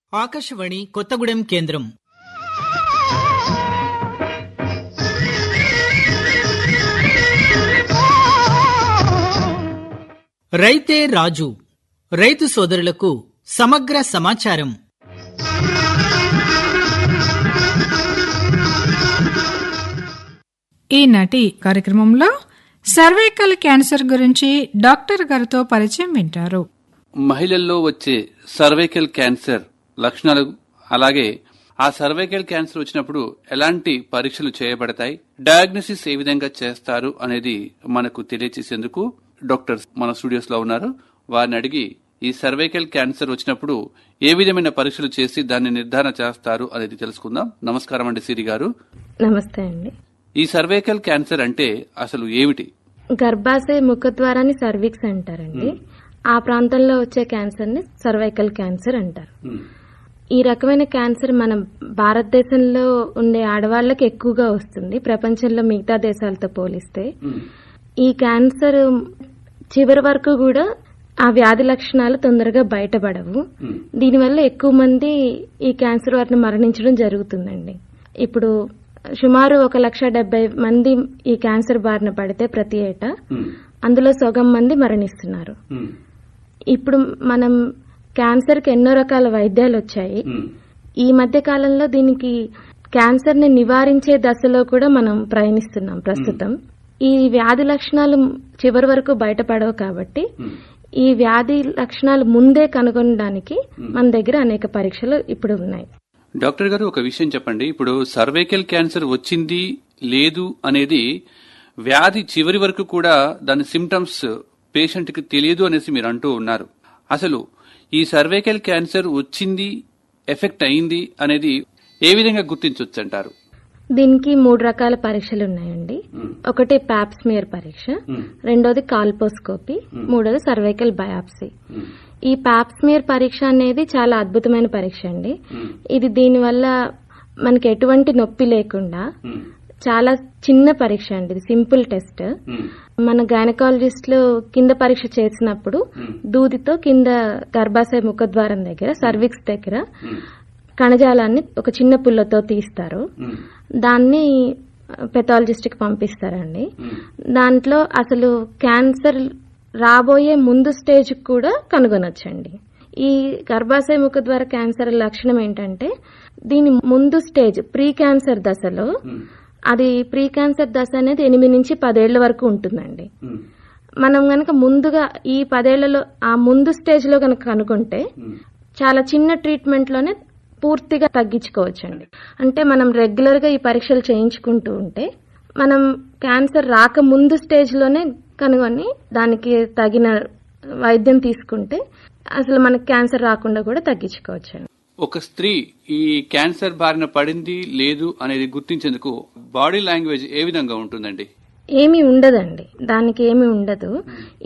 ఆకాశవాణి కొత్తగూడెం కేంద్రం రైతే రాజు రైతు సోదరులకు సమగ్ర సమాచారం ఈనాటి కార్యక్రమంలో సర్వైకల్ క్యాన్సర్ గురించి డాక్టర్ గారితో పరిచయం వింటారు మహిళల్లో వచ్చే సర్వైకల్ క్యాన్సర్ లక్షణాలు అలాగే ఆ సర్వైకల్ క్యాన్సర్ వచ్చినప్పుడు ఎలాంటి పరీక్షలు చేయబడతాయి డయాగ్నోసిస్ ఏ విధంగా చేస్తారు అనేది మనకు తెలియచేసేందుకు డాక్టర్స్ మన స్టూడియోస్ లో ఉన్నారు వారిని అడిగి ఈ సర్వైకల్ క్యాన్సర్ వచ్చినప్పుడు ఏ విధమైన పరీక్షలు చేసి దాన్ని నిర్ధారణ చేస్తారు అనేది తెలుసుకుందాం నమస్కారం అండి సిరి గారు నమస్తే అండి ఈ సర్వైకల్ క్యాన్సర్ అంటే అసలు ఏమిటి గర్భాశయ ముఖద్వారాన్ని సర్విక్స్ అంటారండి ఆ ప్రాంతంలో వచ్చే క్యాన్సర్ ని సర్వైకల్ క్యాన్సర్ అంటారు ఈ రకమైన క్యాన్సర్ మన భారతదేశంలో ఉండే ఆడవాళ్ళకి ఎక్కువగా వస్తుంది ప్రపంచంలో మిగతా దేశాలతో పోలిస్తే ఈ క్యాన్సర్ చివరి వరకు కూడా ఆ వ్యాధి లక్షణాలు తొందరగా బయటపడవు దీనివల్ల ఎక్కువ మంది ఈ క్యాన్సర్ వారిని మరణించడం జరుగుతుందండి ఇప్పుడు సుమారు ఒక లక్ష డెబ్బై మంది ఈ క్యాన్సర్ బారిన పడితే ప్రతి ఏటా అందులో సగం మంది మరణిస్తున్నారు ఇప్పుడు మనం క్యాన్సర్ కి ఎన్నో రకాల వైద్యాలు వచ్చాయి ఈ మధ్య కాలంలో దీనికి క్యాన్సర్ ని నివారించే దశలో కూడా మనం ప్రయాణిస్తున్నాం ప్రస్తుతం ఈ వ్యాధి లక్షణాలు చివరి వరకు బయటపడవు కాబట్టి ఈ వ్యాధి లక్షణాలు ముందే కనుగొనడానికి మన దగ్గర అనేక పరీక్షలు ఇప్పుడు ఉన్నాయి డాక్టర్ గారు ఒక విషయం చెప్పండి ఇప్పుడు సర్వైకల్ క్యాన్సర్ వచ్చింది లేదు అనేది వ్యాధి చివరి వరకు కూడా దాని సిమ్టమ్స్ పేషెంట్ కి తెలియదు అనేసి మీరు అంటూ ఉన్నారు అసలు ఈ సర్వైకల్ క్యాన్సర్ వచ్చింది ఎఫెక్ట్ అయింది అనేది ఏ విధంగా గుర్తించవచ్చు అంటారు దీనికి మూడు రకాల పరీక్షలు ఉన్నాయండి ఒకటి ప్యాప్స్మియర్ పరీక్ష రెండోది కాల్పోస్కోపీ మూడోది సర్వైకల్ బయాప్సీ ఈ ప్యాప్స్మియర్ పరీక్ష అనేది చాలా అద్భుతమైన పరీక్ష అండి ఇది దీనివల్ల మనకి ఎటువంటి నొప్పి లేకుండా చాలా చిన్న పరీక్ష అండి ఇది సింపుల్ టెస్ట్ మన గైనకాలజిస్ట్ లో కింద పరీక్ష చేసినప్పుడు దూదితో కింద గర్భాశయ ముఖద్వారం దగ్గర సర్విక్స్ దగ్గర కణజాలాన్ని ఒక చిన్న పుల్లతో తీస్తారు దాన్ని పెథాలజిస్ట్ కి పంపిస్తారండి దాంట్లో అసలు క్యాన్సర్ రాబోయే ముందు స్టేజ్ కూడా కనుగొనొచ్చండి ఈ గర్భాశయ ముఖద్వార క్యాన్సర్ లక్షణం ఏంటంటే దీని ముందు స్టేజ్ ప్రీ క్యాన్సర్ దశలో అది ప్రీ క్యాన్సర్ దశ అనేది ఎనిమిది నుంచి పదేళ్ల వరకు ఉంటుందండి మనం గనక ముందుగా ఈ పదేళ్లలో ఆ ముందు స్టేజ్ లో గనక కనుగొంటే చాలా చిన్న ట్రీట్మెంట్ లోనే పూర్తిగా తగ్గించుకోవచ్చండి అంటే మనం రెగ్యులర్ గా ఈ పరీక్షలు చేయించుకుంటూ ఉంటే మనం క్యాన్సర్ రాక ముందు స్టేజ్ లోనే కనుగొని దానికి తగిన వైద్యం తీసుకుంటే అసలు మనకి క్యాన్సర్ రాకుండా కూడా తగ్గించుకోవచ్చండి ఒక స్త్రీ ఈ క్యాన్సర్ బారిన పడింది లేదు అనేది గుర్తించేందుకు బాడీ లాంగ్వేజ్ ఏ విధంగా ఉంటుందండి ఏమీ ఉండదండి దానికి ఏమీ ఉండదు